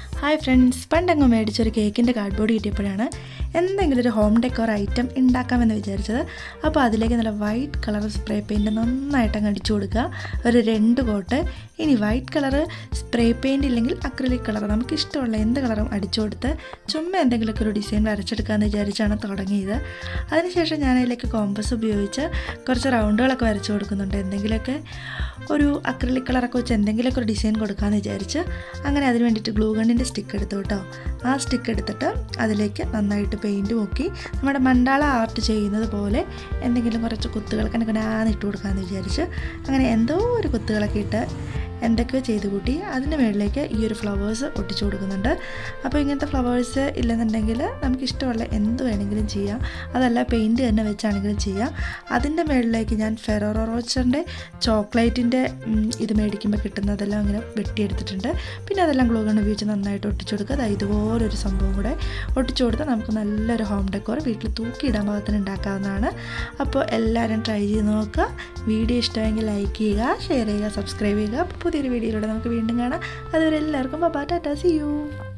hi friends പണ്ടങ്ങ് മേടിച്ചൊരു കേക്കിൻ്റെ cardboard കിട്ടിയപ്പോഴാണ് എന്തെങ്കിലും ഒരു ഹോം ഡെക്കോർ ഐറ്റം ഉണ്ടാക്കാമെന്ന് വിചാരിച്ചത് അപ്പോൾ അതിലേക്ക് നല്ല വൈറ്റ് കളർ സ്പ്രേ പെയിൻറ്റ് നന്നായിട്ട് അങ്ങ് അടിച്ചു കൊടുക്കുക ഒരു രണ്ട് കോട്ട് ഇനി വൈറ്റ് കളർ സ്പ്രേ പെയിൻറ്റ് ഇല്ലെങ്കിൽ അക്രലിക് കളർ നമുക്ക് ഇഷ്ടമുള്ള എന്ത് കളറും അടിച്ചു കൊടുത്ത് ചുമ്മാ എന്തെങ്കിലുമൊക്കെ ഒരു ഡിസൈൻ വരച്ചെടുക്കാമെന്ന് വിചാരിച്ചാണ് തുടങ്ങിയത് അതിനുശേഷം ഞാൻ അതിലേക്ക് കോമ്പസ് ഉപയോഗിച്ച് കുറച്ച് റൗണ്ടുകളൊക്കെ വരച്ചു കൊടുക്കുന്നുണ്ട് എന്തെങ്കിലുമൊക്കെ ഒരു അക്രലിക് കളറൊക്കെ വെച്ച് എന്തെങ്കിലുമൊക്കെ ഒരു ഡിസൈൻ കൊടുക്കാമെന്ന് വിചാരിച്ച് അങ്ങനെ അതിന് വേണ്ടിയിട്ട് ഗ്ലൂ ഗണ്ണിൻ്റെ സ്റ്റിക്ക് എടുത്തു കേട്ടോ ആ സ്റ്റിക്ക് എടുത്തിട്ട് അതിലേക്ക് നന്നായിട്ട് പെയിൻറ്റ് മുക്കി നമ്മുടെ മണ്ടാള ആർട്ട് ചെയ്യുന്നത് പോലെ എന്തെങ്കിലും കുറച്ച് കുത്തുകളൊക്കെ എനിക്ക് ഇട്ട് കൊടുക്കാമെന്ന് വിചാരിച്ച് അങ്ങനെ എന്തോ ഒരു കുത്തുകളൊക്കെ ഇട്ട് എന്തൊക്കെയോ ചെയ്ത് കൂട്ടി അതിൻ്റെ മുകളിലേക്ക് ഈ ഒരു ഫ്ലവേഴ്സ് ഒട്ടിച്ചു കൊടുക്കുന്നുണ്ട് അപ്പോൾ ഇങ്ങനത്തെ ഫ്ലവേഴ്സ് ഇല്ലെന്നുണ്ടെങ്കിൽ നമുക്ക് ഇഷ്ടമുള്ള എന്ത് വേണമെങ്കിലും ചെയ്യാം അതല്ല പെയിൻറ്റ് തന്നെ വെച്ചാണെങ്കിലും ചെയ്യാം അതിൻ്റെ മുകളിലേക്ക് ഞാൻ ഫെറോറോ റോച്ചറിൻ്റെ ചോക്ലേറ്റിൻ്റെ ഇത് മേടിക്കുമ്പോൾ കിട്ടുന്നതെല്ലാം ഇങ്ങനെ വെട്ടിയെടുത്തിട്ടുണ്ട് പിന്നെ അതെല്ലാം ഗ്ലൂ ഗൺ ഉപയോഗിച്ച് നന്നായിട്ട് ഒട്ടിച്ചു കൊടുക്കുക അതായത് ഇതുപോലൊരു സംഭവം കൂടെ ഒട്ടിച്ചു കൊടുത്താൽ നമുക്ക് നല്ലൊരു ഹോം ഡെക്കോർ വീട്ടിൽ തൂക്കിയിടാൻ പാകത്തിന് ഉണ്ടാക്കാവുന്നതാണ് അപ്പോൾ എല്ലാവരും ട്രൈ ചെയ്ത് നോക്കുക വീഡിയോ ഇഷ്ടമെങ്കിൽ ലൈക്ക് ചെയ്യുക ഷെയർ ചെയ്യുക സബ്സ്ക്രൈബ് ചെയ്യുക അപ്പോൾ പുതിയൊരു വീഡിയോയിലൂടെ നമുക്ക് വീണ്ടും കാണാം അതുവരെ എല്ലാവർക്കും ബബാ ടാറ്റാ സി യു